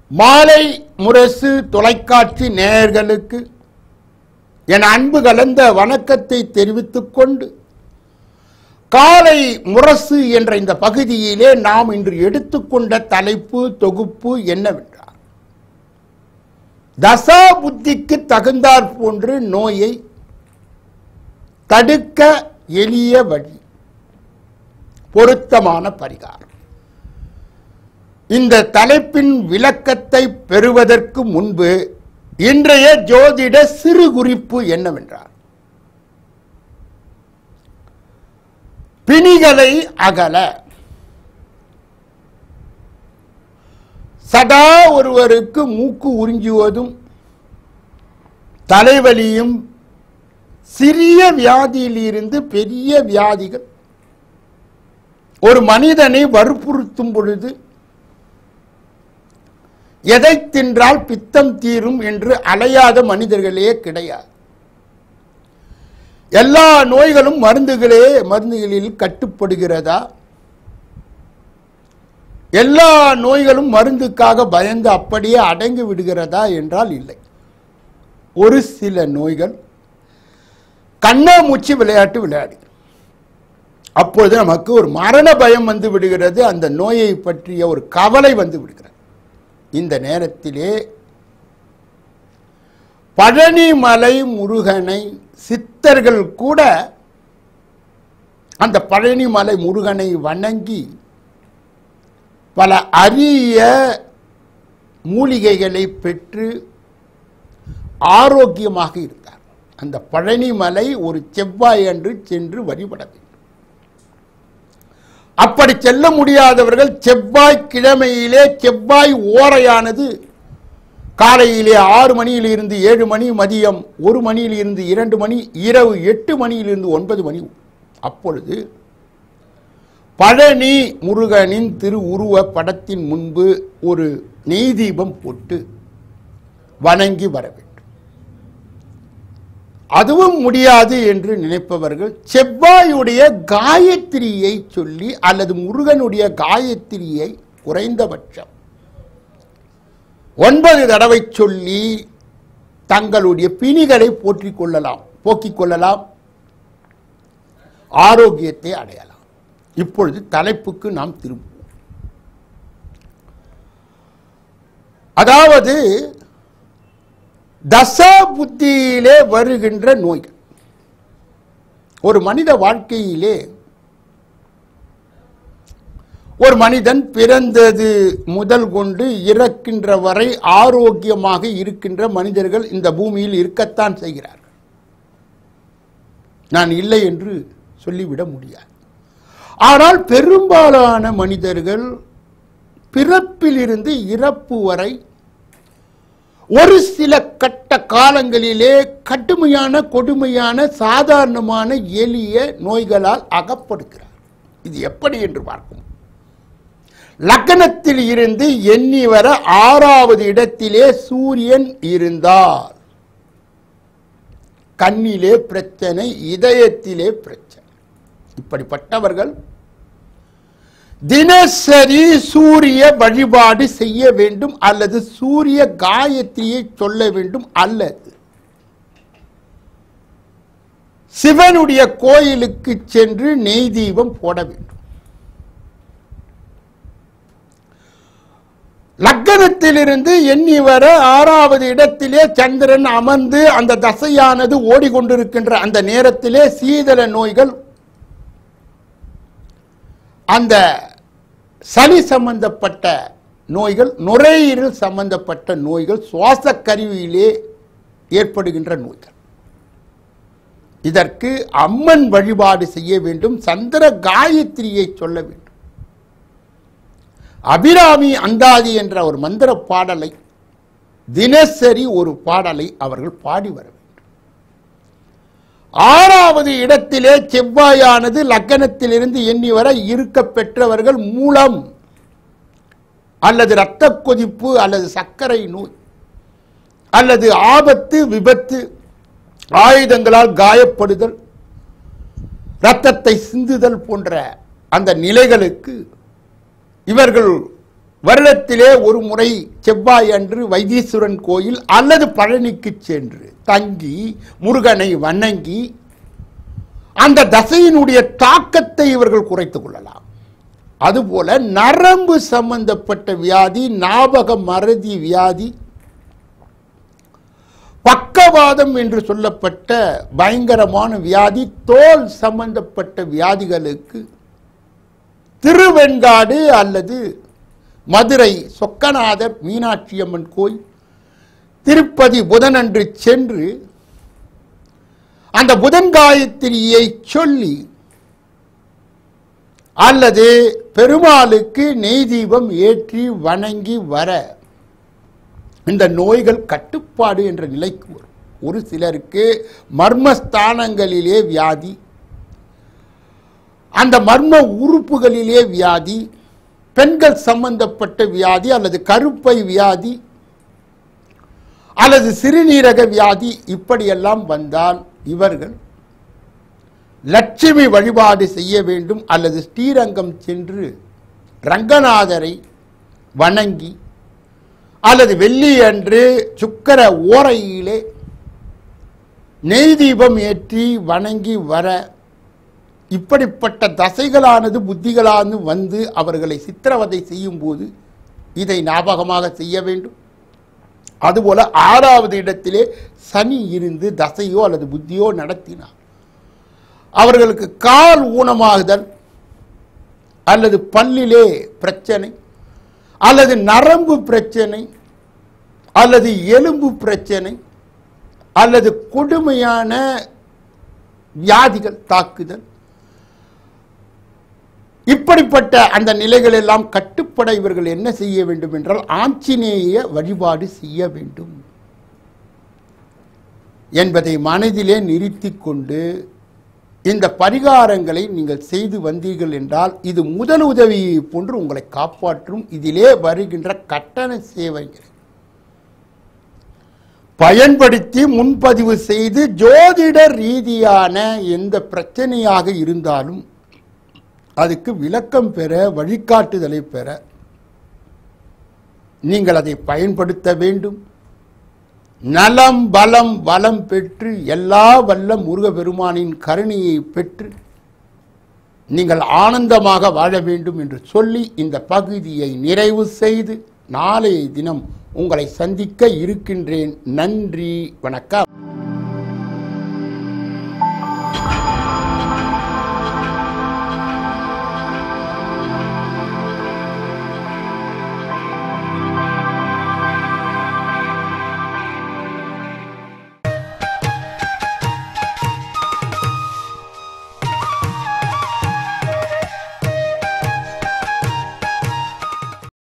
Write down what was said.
மாலை முரசு தொலைக்காட்சி நேயர்களுக்கு என் அன்பு கலந்த வணக்கத்தை தெரிவித்துக் கொண்டு காலை முரசு என்ற இந்த பகுதியிலே நாம் இன்று எடுத்துக்கொண்ட தலைப்பு தொகுப்பு என்னவென்றால் தசா புத்திக்கு தகுந்தாற் போன்று நோயை தடுக்க எளிய வழி பொருத்தமான பரிகாரம் இந்த தலைப்பின் விளக்கத்தை பெறுவதற்கு முன்பு இன்றைய ஜோதிட சிறு குறிப்பு என்னவென்றால் பிணிகளை அகல சதா ஒருவருக்கு மூக்கு உறிஞ்சுவதும் தலைவலியும் சிறிய வியாதியிலிருந்து பெரிய வியாதிகள் ஒரு மனிதனை வற்புறுத்தும் பொழுது எதை தின்றால் பித்தம் தீரும் என்று அலையாத மனிதர்களே கிடையாது எல்லா நோய்களும் மருந்துகளே மருந்துகளில் கட்டுப்படுகிறதா எல்லா நோய்களும் மருந்துக்காக பயந்து அப்படியே அடங்கி விடுகிறதா என்றால் இல்லை ஒரு சில நோய்கள் கண்ணாமூச்சி விளையாட்டு விளையாடுகிறது அப்பொழுது நமக்கு ஒரு மரண பயம் வந்து விடுகிறது அந்த நோயை பற்றிய ஒரு கவலை வந்து விடுகிறது இந்த நேரத்திலே பழனிமலை முருகனை சித்தர்கள் கூட அந்த பழனிமலை முருகனை வணங்கி பல அரிய மூலிகைகளை பெற்று ஆரோக்கியமாக இருந்தார் அந்த பழனிமலை ஒரு செவ்வாய் அன்று சென்று வழிபட வேண்டும் அப்படி செல்ல முடியாதவர்கள் செவ்வாய் கிழமையிலே செவ்வாய் ஓரையானது காலையிலே ஆறு மணியிலிருந்து ஏழு மணி மதியம் ஒரு மணியிலிருந்து இரண்டு மணி இரவு எட்டு மணியிலிருந்து ஒன்பது மணி அப்பொழுது பழனி முருகனின் திரு உருவ படத்தின் முன்பு ஒரு நெய் தீபம் போட்டு வணங்கி வர வேண்டும் அதுவும் முடியாது என்று நினைப்பவர்கள் செவ்வாயுடைய காயத்ரியை சொல்லி அல்லது முருகனுடைய காயத்ரியை குறைந்தபட்சம் ஒன்பது தடவை சொல்லி தங்களுடைய பிணிகளை போற்றிக் கொள்ளலாம் போக்கிக் கொள்ளலாம் ஆரோக்கியத்தை அடையலாம் இப்பொழுது தலைப்புக்கு நாம் திரும்புவோம் அதாவது தசா புத்தியிலே வருகின்ற நோய்கள் ஒரு மனித வாழ்க்கையிலே ஒரு மனிதன் பிறந்தது முதல் கொண்டு இறக்கின்ற வரை ஆரோக்கியமாக இருக்கின்ற மனிதர்கள் இந்த பூமியில் இருக்கத்தான் செய்கிறார்கள் நான் இல்லை என்று சொல்லிவிட முடியாது ஆனால் பெரும்பாலான மனிதர்கள் பிறப்பிலிருந்து இறப்பு வரை ஒரு சில கட்ட காலங்களிலே கடுமையான கொடுமையான சாதாரணமான எளிய நோய்களால் அகப்படுகிறார் இது எப்படி என்று பார்க்கும் லக்னத்தில் இருந்து எண்ணி வர ஆறாவது இடத்திலே சூரியன் இருந்தால் கண்ணிலே பிரச்சனை இதயத்திலே பிரச்சனை இப்படிப்பட்டவர்கள் தினசரி சூரிய வழிபாடு செய்ய வேண்டும் அல்லது சூரிய காயத்ரியை சொல்ல வேண்டும் அல்லது சிவனுடைய கோயிலுக்கு சென்று நெய் தீபம் போட வேண்டும் லக்கணத்திலிருந்து எண்ணி வர ஆறாவது இடத்திலே சந்திரன் அமர்ந்து அந்த தசையானது ஓடிக்கொண்டிருக்கின்ற அந்த நேரத்திலே சீதள நோய்கள் அந்த சளி சம்பந்தப்பட்ட நோய்கள் நுரையீரல் சம்பந்தப்பட்ட நோய்கள் சுவாச கருவியிலே ஏற்படுகின்ற நோய்கள் இதற்கு அம்மன் வழிபாடு செய்ய வேண்டும் சந்திர காயத்ரியை சொல்ல வேண்டும் அபிராமி அந்தாதி என்ற ஒரு மந்திர பாடலை தினசரி ஒரு பாடலை அவர்கள் பாடி வர வேண்டும் ஆறாவது இடத்திலே செவ்வாயானது லக்கணத்திலிருந்து எண்ணி வர இருக்க பெற்றவர்கள் மூலம் அல்லது இரத்த கொதிப்பு அல்லது சர்க்கரை நோய் அல்லது ஆபத்து விபத்து ஆயுதங்களால் காயப்படுதல் இரத்தத்தை சிந்துதல் போன்ற அந்த நிலைகளுக்கு இவர்கள் வருடத்திலே ஒரு முறை செவ்வாய் அன்று வைத்தீஸ்வரன் கோயில் அல்லது பழனிக்கு சென்று தங்கி முருகனை வணங்கி அந்த தசையினுடைய தாக்கத்தை இவர்கள் குறைத்துக் கொள்ளலாம் அதுபோல நரம்பு சம்பந்தப்பட்ட வியாதி ஞாபக மறதி வியாதி பக்கவாதம் என்று சொல்லப்பட்ட பயங்கரமான வியாதி தோல் சம்பந்தப்பட்ட வியாதிகளுக்கு திருவெண்காடு அல்லது மதுரை சொக்கநாதர் மீனாட்சி அம்மன் கோயில் திருப்பதி புதனன்று சென்று அந்த புதன் காயத்திரியை சொல்லி அல்லது பெருமாளுக்கு நெய் தீபம் ஏற்றி வணங்கி வர இந்த நோய்கள் கட்டுப்பாடு என்ற நிலைக்கு வரும் ஒரு சிலருக்கு மர்மஸ்தானங்களிலே வியாதி அந்த மர்ம உறுப்புகளிலே வியாதி பெண்கள் சம்பந்தப்பட்ட வியாதி அல்லது கருப்பை வியாதி அல்லது சிறுநீரக வியாதி இப்படியெல்லாம் வந்தால் இவர்கள் லட்சுமி வழிபாடு செய்ய வேண்டும் அல்லது ஸ்ரீரங்கம் சென்று ரங்கநாதரை வணங்கி அல்லது வெள்ளி அன்று சுக்கர ஓரையிலே நெய் தீபம் ஏற்றி வணங்கி வர இப்படிப்பட்ட தசைகளானது புத்திகளானது வந்து அவர்களை சித்திரவதை செய்யும் போது இதை ஞாபகமாக செய்ய வேண்டும் அதுபோல ஆறாவது இடத்திலே சனி இருந்து தசையோ அல்லது புத்தியோ நடத்தினார் அவர்களுக்கு கால் ஊனமாகுதல் அல்லது பல்லிலே பிரச்சனை அல்லது நரம்பு பிரச்சனை அல்லது எலும்பு பிரச்சனை அல்லது கொடுமையான வியாதிகள் தாக்குதல் இப்படிப்பட்ட அந்த நிலைகள் எல்லாம் கட்டுப்பட இவர்கள் என்ன செய்ய வேண்டும் என்றால் ஆஞ்சநேய வழிபாடு செய்ய வேண்டும் என்பதை மனதிலே நிறுத்திக் கொண்டு இந்த பரிகாரங்களை நீங்கள் செய்து வந்தீர்கள் என்றால் இது முதல் உதவியை போன்று உங்களை காப்பாற்றும் இதிலே வருகின்ற கட்டண சேவைகள் பயன்படுத்தி முன்பதிவு செய்து ஜோதிட ரீதியான எந்த பிரச்சனையாக இருந்தாலும் அதுக்கு விளக்கம் பெற வழிகாட்டுதலை பெற நீங்கள் அதை பயன்படுத்த வேண்டும் நலம் பலம் வளம் பெற்று எல்லா வல்ல முருகப்பெருமானின் கருணையை பெற்று நீங்கள் ஆனந்தமாக வாழ வேண்டும் என்று சொல்லி இந்த பகுதியை நிறைவு செய்து நாளைய தினம் உங்களை சந்திக்க இருக்கின்றேன் நன்றி வணக்கம்